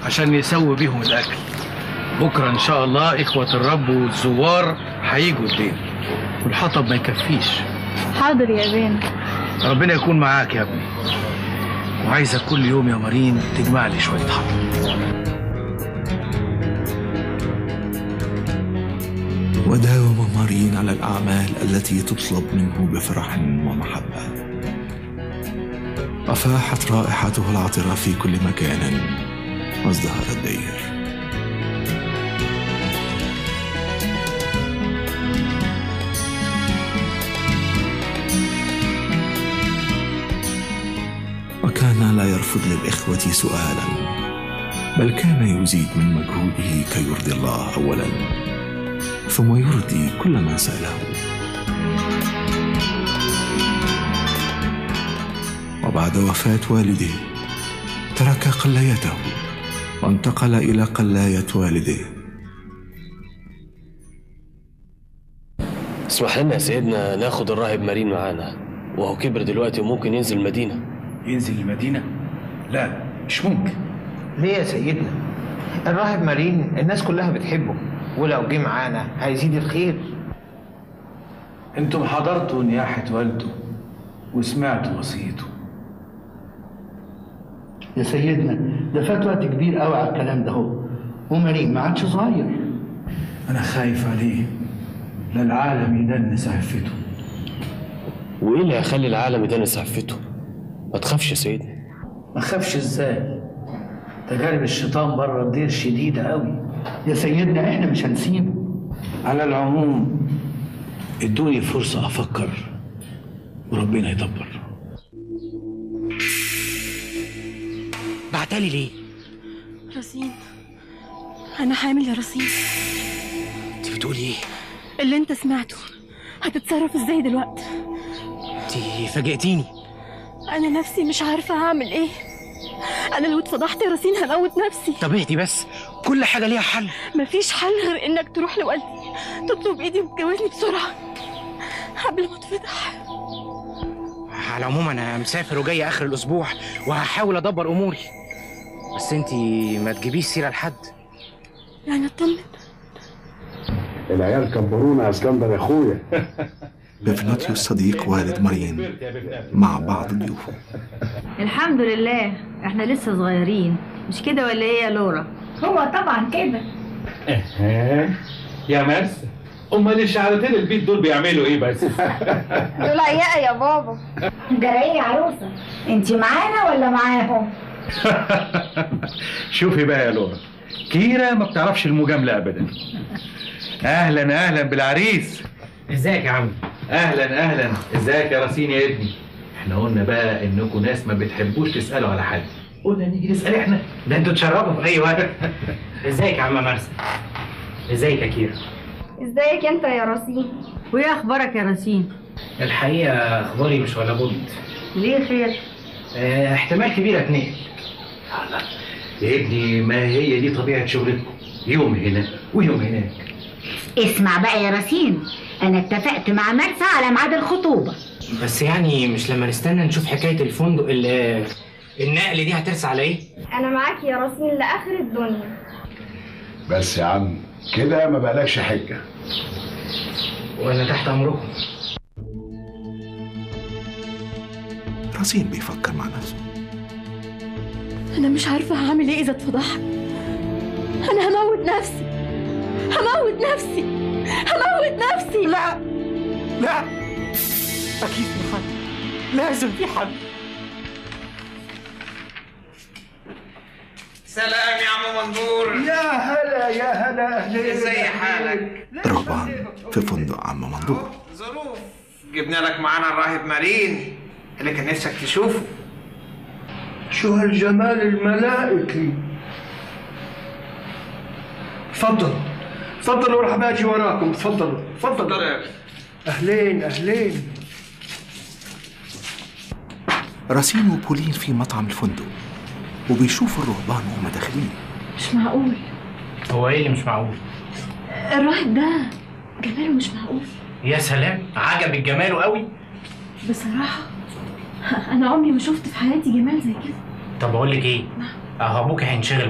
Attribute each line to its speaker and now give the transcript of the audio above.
Speaker 1: عشان يسوي بيهم الاكل بكره ان شاء الله اخوه الرب والزوار هيجوا الدين والحطب ما يكفيش
Speaker 2: حاضر يا بين
Speaker 1: ربنا يكون معاك يا ابني وعايزك كل يوم يا مارين تجمع لي شويه حطب
Speaker 3: وداوم مارين على الأعمال التي تطلب منه بفرح ومحبة وفاحت رائحته العطرة في كل مكان وازدهر الدير وكان لا يرفض للإخوة سؤالا بل كان يزيد من مجهوده كي يرضي الله أولا ثم يرضي كل من سأله وبعد وفاة والده ترك قلايته وانتقل إلى قلاية والده
Speaker 4: اسمح لنا يا سيدنا ناخد الراهب مارين معانا وهو كبر دلوقتي وممكن ينزل المدينة
Speaker 1: ينزل المدينه لا مش ممكن
Speaker 5: ليه يا سيدنا الراهب مارين الناس كلها بتحبه ولو جه معانا هيزيد الخير
Speaker 1: انتم حضرتوا نياحه والده وسمعتوا وصيته
Speaker 6: يا سيدنا ده فات وقت كبير قوي على الكلام ده هو ومريم ما عادش صغير
Speaker 1: انا خايف عليه لا العالم يدنس عفته
Speaker 4: وايه اللي هيخلي العالم يدنس عفته ما تخافش يا سيدنا
Speaker 1: ما خافش ازاي تجارب الشيطان بره الدير شديده قوي
Speaker 6: يا سيدنا احنا مش هنسيبه
Speaker 1: على العموم ادوني فرصه افكر وربنا يدبر
Speaker 7: بعتلي ليه؟
Speaker 2: رصين انا حامل يا رصين
Speaker 7: انت بتقولي ايه؟
Speaker 2: اللي انت سمعته هتتصرف ازاي دلوقتي
Speaker 7: انت فاجئتيني
Speaker 2: انا نفسي مش عارفه هعمل ايه انا لو اتفضحت يا رصين هموت نفسي
Speaker 7: طب اهدي بس كل حاجة ليها حل
Speaker 2: مفيش حل غير انك تروح لوالدي تطلب ايدي وتجوزني بسرعه قبل ما اتفضح
Speaker 7: على العموم انا مسافر وجاي اخر الاسبوع وهحاول ادبر اموري بس انت ما تجيبيش سيرة لحد
Speaker 2: يعني اطمن
Speaker 8: العيال كبرونا يا اسكندر يا اخويا
Speaker 3: بفنوتيوس صديق والد مارين مع بعض ضيوفه
Speaker 9: الحمد لله احنا لسه صغيرين مش كده ولا ايه يا لورا
Speaker 10: هو طبعا كده
Speaker 11: يا مرسى امال الشعرتين البيت دول بيعملوا ايه بس
Speaker 10: دول عياقة يا بابا جرايه عروسه انت معانا ولا معاهم
Speaker 11: شوفي بقى يا لورا كيرا ما بتعرفش المجامله ابدا اهلا اهلا بالعريس
Speaker 7: ازيك يا عم
Speaker 11: اهلا اهلا ازيك يا راسين يا ابني احنا قلنا بقى انكم ناس ما بتحبوش تسالوا على حد قلنا نيجي نسال احنا
Speaker 7: ده انتوا تشربوا في اي وقت ازيك يا عم مرسى ازيك يا كيرا
Speaker 10: ازيك انت يا رصين
Speaker 9: وايه اخبارك يا رصين
Speaker 7: الحقيقة اخباري مش ولا بد
Speaker 9: ليه خير
Speaker 7: اه احتمال كبير اتنقل
Speaker 11: يا ابني ما هي دي طبيعه شغلتكم يوم هنا ويوم هناك
Speaker 10: اسمع بقى يا رصين انا اتفقت مع مرسى على ميعاد الخطوبه
Speaker 7: بس يعني مش لما نستنى نشوف حكاية الفندق ال- النقل دي هترسى على ايه؟
Speaker 10: انا معاك يا رصين لاخر الدنيا
Speaker 8: بس يا عم كده ما بقالكش حجه
Speaker 7: وانا تحت امركم
Speaker 3: رصين بيفكر مع نفسه
Speaker 2: انا مش عارفه هعمل ايه اذا اتفضحت انا هموت نفسي هموت نفسي هموت نفسي
Speaker 7: لا لا اكيد في حل لازم في حل
Speaker 5: سلام يا عم منظور
Speaker 6: يا هلا يا هلا اهلين
Speaker 5: ازاي حالك
Speaker 3: رهبان في فندق عم منظور
Speaker 5: ظروف جبنا لك معانا الراهب مارين اللي كان نفسك تشوفه
Speaker 6: شو هالجمال الملائكي تفضل تفضلوا راح باجي وراكم تفضلوا تفضلوا اهلين اهلين
Speaker 3: راسين وبولين في مطعم الفندق وبيشوفوا الرهبان وهم داخلين
Speaker 2: مش معقول
Speaker 7: هو ايه اللي مش معقول؟
Speaker 2: الراهب ده جماله مش معقول
Speaker 7: يا سلام عجبك جماله قوي
Speaker 2: بصراحه انا عمري ما شفت في حياتي جمال زي كده
Speaker 7: طب اقول لك ايه؟ اهو ابوك هينشغل